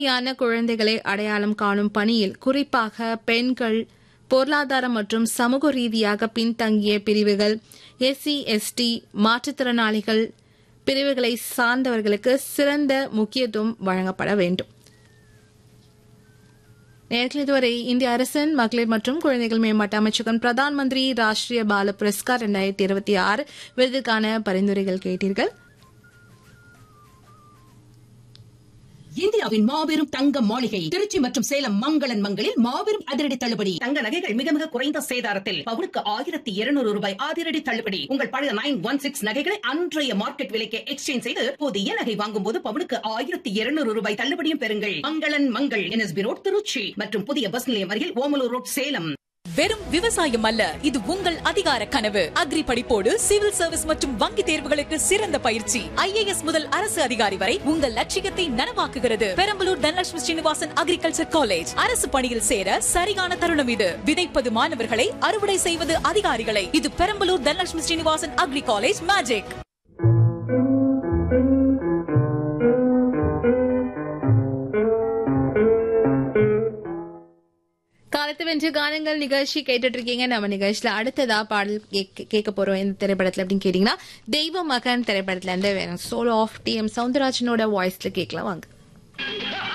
யான குழந்தைகளை அடையாளம் காணும் பணியில் குறிப்பாக பெண்கள் பொருளாதார மற்றும் சமூக ரீதியாக பின்தங்கிய பிரிவுகள் எஸ்சி எஸ்டி மாற்றுத்திறனாளிகள் பிரிவுகளை சார்ந்தவர்களுக்கு சிறந்த முக்கியத்துவம் வழங்கப்பட வேண்டும் நேர்கள் இதுவரை இந்திய அரசின் மகளிர் மற்றும் குழந்தைகள் மேம்பாட்டு அமைச்சகம் பிரதான் மந்திரி ராஷ்டிரிய பால புரஸ்கார் இரண்டாயிரத்தி இருபத்தி ஆறு விருதுக்கான பரிந்துரைகள் கேட்டீர்கள் இந்தியாவின் மாபெரும் தங்க மாளிகை திருச்சி மற்றும் சேலம் மங்களன் மங்களில் மாபெரும் அதிரடி தள்ளுபடி தங்க நகைகள் மிக மிக குறைந்த சேதாரத்தில் பவுனுக்கு ஆயிரத்தி இருநூறு ரூபாய் அதிரடி தள்ளுபடி உங்கள் பழைய நைன் ஒன் சிக்ஸ் நகைகளை அன்றைய மார்க்கெட் விலைக்கு எக்ஸ்சேஞ்ச் செய்து புதிய நகை வாங்கும் போது பவுனுக்கு ஆயிரத்தி இருநூறு ரூபாய் தள்ளுபடியும் பெறுங்கள் மங்களன் மங்கள் என்எஸ்பி ரோட் திருச்சி மற்றும் புதிய பஸ் நிலையம் அருகில் ஓமலூர் ரோட் சேலம் வெறும் விவசாயம் அல்ல இது உங்கள் அதிகார கனவு அக்ரி படிப்போடு சிவில் சர்வீஸ் மற்றும் வங்கி தேர்வுகளுக்கு சிறந்த பயிற்சி ஐஏஎஸ் முதல் அரசு அதிகாரி வரை உங்கள் லட்சியத்தை நனவாக்குகிறது பெரம்பலூர் தனலட்சுமி ஸ்ரீனிவாசன் அக்ரிகல்ச்சர் காலேஜ் அரசு பணியில் சேர சரியான தருணம் இது விதைப்பது மாணவர்களை அறுவடை செய்வது அதிகாரிகளை இது Perambalur Dhanalakshmi Srinivasan agri college magic காலத்து வென்று கானங்கள் நிகழ்ச்சி கேட்டுட்டு இருக்கீங்க நம்ம நிகழ்ச்சியில அடுத்ததா பாடல் கேக்க- கேட்க போறோம் இந்த திரைப்படத்துல அப்படின்னு கேட்டீங்கன்னா தெய்வ மகன் திரைப்படத்துல இருந்து வேணும் சோலோ ஆஃப் டி எம் சவுந்தரராஜனோட வாய்ஸ்ல கேட்கலாம் வாங்க